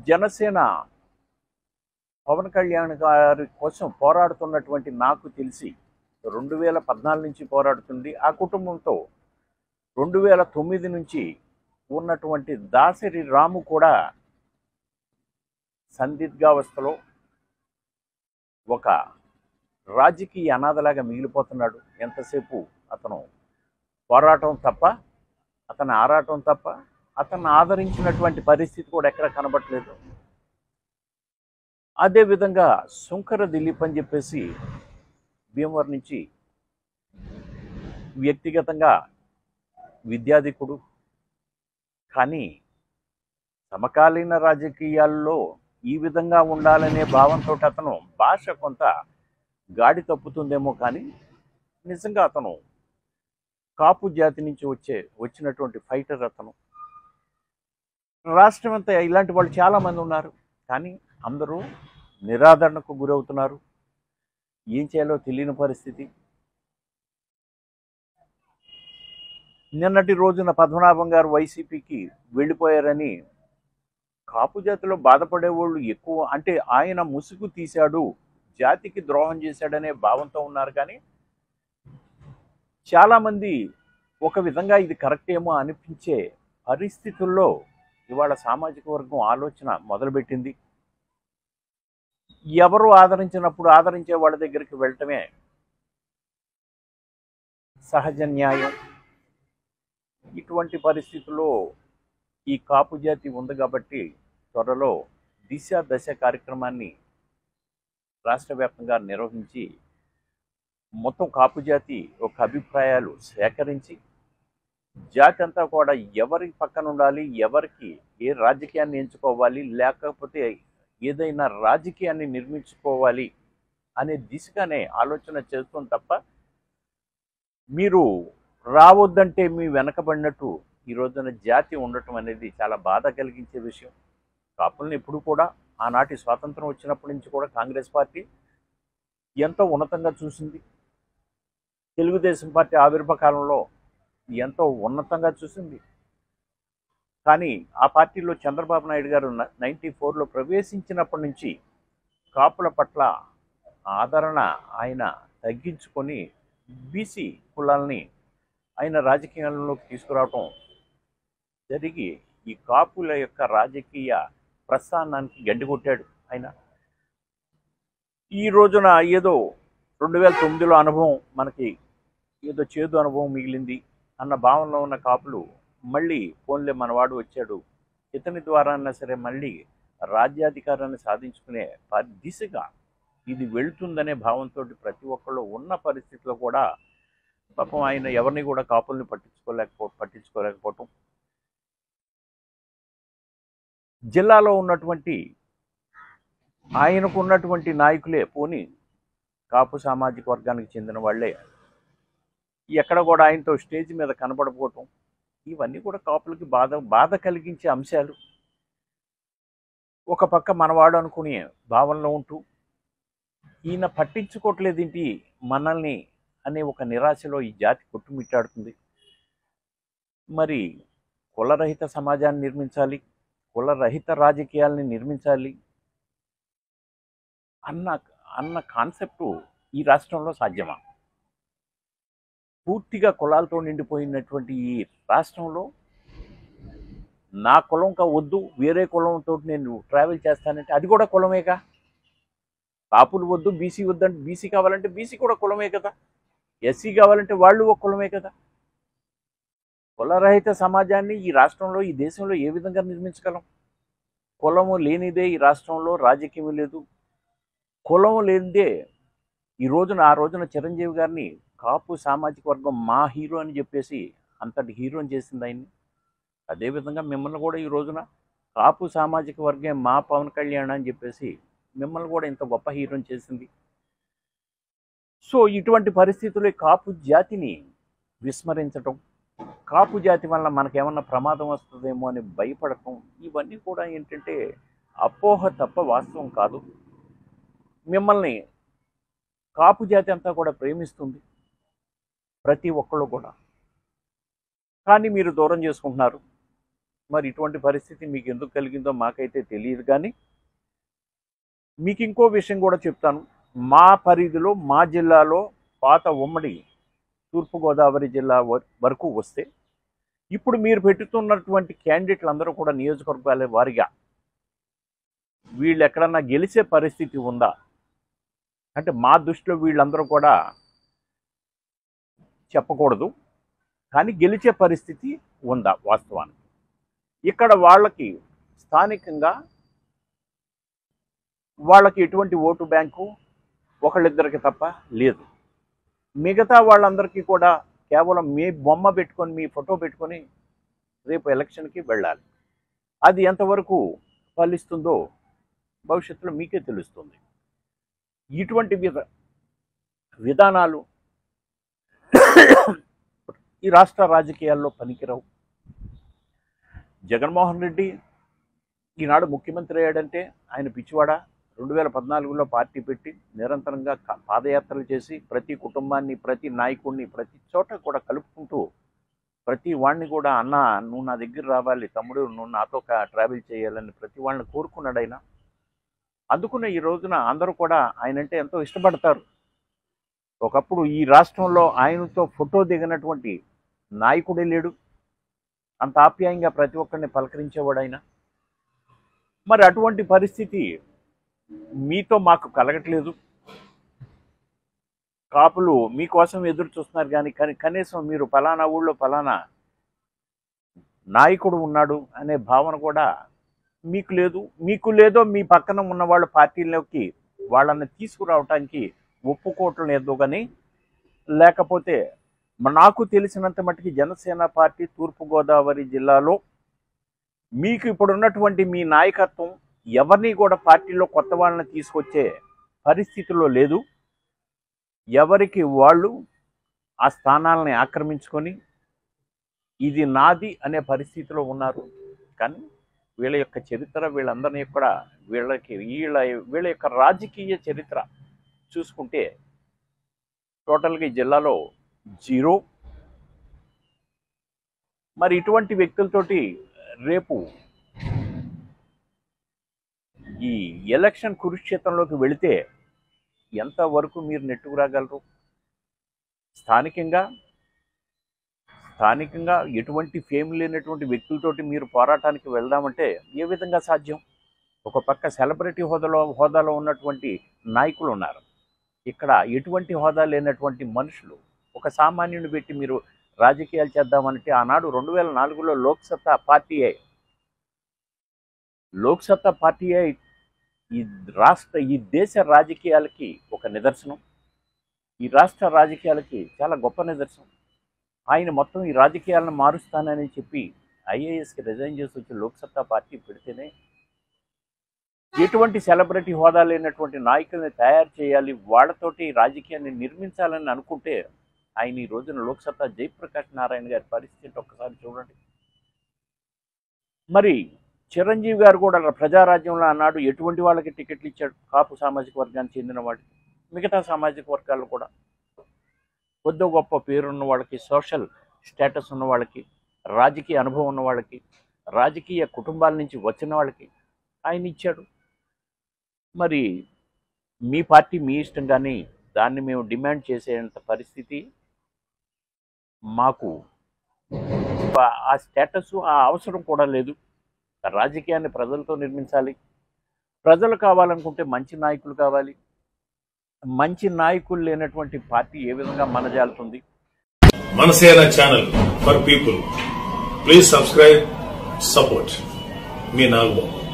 జనసేన పవన్ కళ్యాణ్ గారి కోసం పోరాడుతున్నటువంటి నాకు తెలిసి రెండు వేల పద్నాలుగు నుంచి పోరాడుతుంది ఆ కుటుంబంతో రెండు వేల తొమ్మిది నుంచి ఉన్నటువంటి దాసరి రాము కూడా సందిగ్ధావస్థలో ఒక రాజకీయ అనాథలాగా మిగిలిపోతున్నాడు ఎంతసేపు అతను పోరాటం తప్ప అతను ఆరాటం తప్ప అతన్ని ఆదరించినటువంటి పరిస్థితి కూడా ఎక్కడ కనబడట్లేదు అదేవిధంగా శుంకర దిలీప్ అని చెప్పేసి భీమవరం నుంచి వ్యక్తిగతంగా విద్యాధికుడు కానీ సమకాలీన రాజకీయాల్లో ఈ విధంగా ఉండాలనే భావంతో అతను భాష కొంత గాడి తప్పుతుందేమో కానీ నిజంగా అతను కాపు జాతి నుంచి వచ్చే వచ్చినటువంటి ఫైటర్ అతను రాష్ట్రం అంతా ఇలాంటి వాళ్ళు చాలామంది ఉన్నారు కానీ అందరూ నిరాదరణకు గురవుతున్నారు ఏం చేయాలో తెలియని పరిస్థితి నిన్నటి రోజున పద్మనాభం గారు వైసీపీకి వెళ్ళిపోయారని కాపు జాతిలో బాధపడే వాళ్ళు ఎక్కువ అంటే ఆయన ముసుగు తీశాడు జాతికి ద్రోహం చేశాడనే భావంతో ఉన్నారు కానీ చాలామంది ఒక విధంగా ఇది కరెక్ట్ ఏమో అనిపించే పరిస్థితుల్లో ఇవాళ సామాజిక వర్గం ఆలోచన మొదలుపెట్టింది ఎవరు ఆదరించినప్పుడు ఆదరించే వాళ్ళ దగ్గరికి వెళ్ళటమే సహజ న్యాయం ఇటువంటి పరిస్థితుల్లో ఈ కాపు జాతి ఉంది కాబట్టి త్వరలో దిశ దశ కార్యక్రమాన్ని రాష్ట్ర వ్యాప్తంగా నిర్వహించి మొత్తం కాపు జాతి ఒక అభిప్రాయాలు సేకరించి జాతి అంతా కూడా ఎవరి పక్కన ఉండాలి ఎవరికి ఏ రాజకీయాన్ని ఎంచుకోవాలి లేకపోతే ఏదైనా రాజకీయాన్ని నిర్మించుకోవాలి అనే దిశగానే ఆలోచన చేస్తుంది తప్ప మీరు రావద్దంటే మీ వెనకబడినట్టు ఈ రోజున జాతి ఉండటం అనేది చాలా బాధ కలిగించే విషయం కాపుల్ని ఎప్పుడు కూడా ఆనాటి స్వాతంత్రం వచ్చినప్పటి నుంచి కూడా కాంగ్రెస్ పార్టీ ఎంతో ఉన్నతంగా చూసింది తెలుగుదేశం పార్టీ ఆవిర్భావ కాలంలో ఎంతో ఉన్నతంగా చూసింది కానీ ఆ పార్టీలో చంద్రబాబు నాయుడు గారు నైంటీ ఫోర్లో ప్రవేశించినప్పటి నుంచి కాపుల పట్ల ఆదరణ ఆయన తగ్గించుకొని బీసీ కులాలని ఆయన రాజకీయాల్లోకి తీసుకురావటం జరిగి ఈ కాపుల యొక్క రాజకీయ ప్రస్థానానికి గడ్డి కొట్టాడు ఆయన ఈ రోజున ఏదో రెండు వేల తొమ్మిదిలో అనుభవం మనకి ఏదో చేదు అనుభవం మిగిలింది అన్న భావనలో ఉన్న కాపులు మళ్ళీ ఫోన్లే మనవాడు వచ్చాడు ఇతని ద్వారా అయినా సరే మళ్ళీ రాజ్యాధికారాన్ని సాధించుకునే ప- దిశగా ఇది వెళ్తుందనే భావంతో ప్రతి ఒక్కళ్ళు ఉన్న పరిస్థితిలో కూడా పాపం ఆయన ఎవరిని కూడా కాపుల్ని పట్టించుకోలేకపో పట్టించుకోలేకపోవటం జిల్లాలో ఉన్నటువంటి ఆయనకు ఉన్నటువంటి నాయకులే పోని కాపు సామాజిక వర్గానికి చెందిన వాళ్ళే ఎక్కడ కూడా ఆయనతో స్టేజ్ మీద కనబడకపోవటం ఇవన్నీ కూడా కాపులకి బాధ బాధ కలిగించే అంశాలు ఒక పక్క మనవాడు అనుకునే భావనలో ఉంటూ ఈయన పట్టించుకోవట్లేదేంటి మనల్ని అనే ఒక నిరాశలో ఈ జాతి కొట్టుమిట్టాడుతుంది మరి కులరహిత సమాజాన్ని నిర్మించాలి కులరహిత రాజకీయాల్ని నిర్మించాలి అన్న అన్న కాన్సెప్టు ఈ రాష్ట్రంలో సాధ్యమా పూర్తిగా కులాలతో నిండిపోయినటువంటి ఈ రాష్ట్రంలో నా కులం కా వద్దు వేరే కులంతో నేను ట్రావెల్ చేస్తానంటే అది కూడా కులమేగా కాపులు వద్దు బీసీ వద్దంటే బీసీ కావాలంటే బీసీ కూడా కులమే కదా ఎస్సీ కావాలంటే వాళ్ళు ఒక కులమే కదా కులరహిత సమాజాన్ని ఈ రాష్ట్రంలో ఈ దేశంలో ఏ విధంగా నిర్మించగలం కులము లేనిదే ఈ రాష్ట్రంలో రాజకీయం లేదు కులం లేనిదే ఈ రోజున ఆ రోజున చిరంజీవి గారిని కాపు సామాజిక వర్గం మా హీరో అని చెప్పేసి అంతటి హీరోని చేసింది ఆయన్ని అదేవిధంగా మిమ్మల్ని కూడా ఈ రోజున కాపు సామాజిక వర్గం మా పవన్ కళ్యాణ్ అని చెప్పేసి మిమ్మల్ని కూడా ఇంత గొప్ప హీరోని చేసింది సో ఇటువంటి పరిస్థితుల్లో ఈ కాపు జాతిని విస్మరించటం కాపు జాతి వల్ల మనకేమన్నా ప్రమాదం వస్తుందేమో అని భయపడటం ఇవన్నీ కూడా ఏంటంటే అపోహ తప్ప వాస్తవం కాదు మిమ్మల్ని కాపు జాతి అంతా కూడా ప్రేమిస్తుంది ప్రతి ఒక్కళ్ళు కూడా కానీ మీరు దూరం చేసుకుంటున్నారు మరి ఇటువంటి పరిస్థితి మీకు ఎందుకు కలిగిందో మాకైతే తెలియదు కానీ మీకు ఇంకో విషయం కూడా చెప్తాను మా పరిధిలో మా జిల్లాలో పాత ఉమ్మడి తూర్పుగోదావరి జిల్లా వ- వరకు వస్తే ఇప్పుడు మీరు పెట్టుతున్నటువంటి క్యాండిడేట్లు అందరూ కూడా నియోజకవర్గాల వారిగా వీళ్ళు ఎక్కడన్నా గెలిచే పరిస్థితి ఉందా అంటే మా దృష్టిలో వీళ్ళందరూ కూడా చెప్పకూడదు కానీ గెలిచే పరిస్థితి ఉందా వాస్తవానికి ఇక్కడ వాళ్ళకి స్థానికంగా వాళ్ళకి ఎటువంటి ఓటు బ్యాంకు ఒకళ్ళిద్దరికి తప్ప లేదు మిగతా వాళ్ళందరికీ కూడా కేవలం మీ బొమ్మ పెట్టుకొని మీ ఫోటో పెట్టుకొని రేపు ఎలక్షన్కి వెళ్ళాలి అది ఎంతవరకు ఫలిస్తుందో భవిష్యత్తులో మీకే తెలుస్తుంది ఇటువంటి విధ విధానాలు ఈ రాష్ట్ర రాజకీయాల్లో పనికిరావు జగన్మోహన్ రెడ్డి ఈనాడు ముఖ్యమంత్రి అయ్యాడంటే ఆయన పిచ్చివాడ రెండు వేల పద్నాలుగులో పార్టీ పెట్టి నిరంతరంగా క- పాదయాత్రలు చేసి ప్రతి కుటుంబాన్ని ప్రతి నాయకుడిని ప్రతి చోట కూడా కలుపుకుంటూ ప్రతి వాడిని కూడా అన్న నువ్వు నా దగ్గర రావాలి తమ్ముడు నువ్వు నాతో క- ట్రావెల్ చేయాలని ప్రతి వాళ్ళని కోరుకున్నాడు ఆయన అందుకునే ఈ రోజున అందరూ కూడా ఆయన అంటే ఎంతో ఇష్టపడతారు ఒకప్పుడు ఈ రాష్ట్రంలో ఆయనతో ఫోటో దిగినటువంటి నాయకుడే లేడు అంత ఆప్యాయంగా ప్రతి ఒక్కరిని పలకరించేవాడు ఆయన మరి అటువంటి పరిస్థితి మీతో మాకు కలగట్లేదు కాపులు మీకోసం ఎదురు చూస్తున్నారు కానీ కని కనీసం మీరు ఫలానా ఊళ్ళో ఫలానా నాయకుడు ఉన్నాడు అనే భావన కూడా మీకు లేదు మీకు లేదో మీ పక్కన ఉన్న వాళ్ళ పార్టీలోకి వాళ్ళని తీసుకురావటానికి ఒప్పుకోవటం లేదు కానీ లేకపోతే మ- నాకు తెలిసినంత మట్టుకి జనసేన పార్టీ తూర్పుగోదావరి జిల్లాలో మీకు ఇప్పుడు ఉన్నటువంటి మీ నాయకత్వం ఎవరిని కూడా పార్టీలో కొత్త వాళ్ళని తీసుకొచ్చే పరిస్థితిలో లేదు ఎవరికి వాళ్ళు ఆ స్థానాలని ఆక్రమించుకొని ఇది నాది అనే పరిస్థితిలో ఉన్నారు కానీ వీళ్ళ యొక్క చరిత్ర వీళ్ళందరినీ కూడా వీళ్ళకి వీళ్ళ వీళ్ళ యొక్క రాజకీయ చరిత్ర చూసుకుంటే టోటల్గా ఈ జిల్లాలో జీరో మరి ఇటువంటి వ్యక్తులతోటి రేపు ఈ ఎలక్షన్ కురుక్షేత్రంలోకి వెళితే ఎంతవరకు మీరు నెట్టుకురాగలరు స్థానికంగా స్థానికంగా ఎటువంటి ఫేమ్ లేనటువంటి వ్యక్తులతోటి మీరు పోరాటానికి వెళ్దామంటే ఏ విధంగా సాధ్యం ఒక పక్క సెలబ్రిటీ హోదాలో హోదాలో ఉన్నటువంటి నాయకులు ఉన్నారు ఇక్కడ ఎటువంటి హోదా లేనటువంటి మనుషులు ఒక సామాన్యుని పెట్టి మీరు రాజకీయాలు చేద్దామంటే ఆనాడు రెండు వేల నాలుగులో లోక్సత్తా పార్టీయే లోక్సత్తా పార్టీయే ఈ రాష్ట్ర ఈ దేశ రాజకీయాలకి ఒక నిదర్శనం ఈ రాష్ట్ర రాజకీయాలకి చాలా గొప్ప నిదర్శనం ఆయన మొత్తం ఈ రాజకీయాలను మారుస్తానని చెప్పి ఐఏఎస్కి రిజైన్ చేసి వచ్చి లోక్సత్తా పార్టీ పెడితేనే ఎటువంటి సెలబ్రిటీ హోదా లేనటువంటి నాయకుల్ని తయారు చేయాలి వాళ్ళతోటి రాజకీయాన్ని నిర్మించాలని అనుకుంటే ఆయన ఈ రోజున లోక్సత్తా జయప్రకాష్ నారాయణ గారి పరిస్థితి ఒక్కసారి చూడండి మరి చిరంజీవి గారు కూడా ప్రజారాజ్యంలో అన్నాడు ఎటువంటి వాళ్ళకి టికెట్లు ఇచ్చాడు కాపు సామాజిక వర్గానికి చెందిన వాడికి మిగతా సామాజిక వర్గాలు కూడా కొద్ది గొప్ప పేరున్న వాళ్ళకి సోషల్ స్టేటస్ ఉన్న వాళ్ళకి రాజకీయ అనుభవం ఉన్న వాళ్ళకి రాజకీయ కుటుంబాల నుంచి వచ్చిన వాళ్ళకి ఆయన ఇచ్చాడు మరి మీ పార్టీ మీ ఇష్టం కానీ దాన్ని మేము డిమాండ్ చేసేంత పరిస్థితి మాకు ఆ- ఆ స్టేటస్ ఆ అవసరం కూడా లేదు రాజకీయాన్ని ప్రజలతో నిర్మించాలి ప్రజలు కావాలనుకుంటే మంచి నాయకులు కావాలి మంచి నాయకులు లేనటువంటి పార్టీ ఏ విధంగా మనజాలుతుంది Manasena channel for people please subscribe support మీ నాగబాబు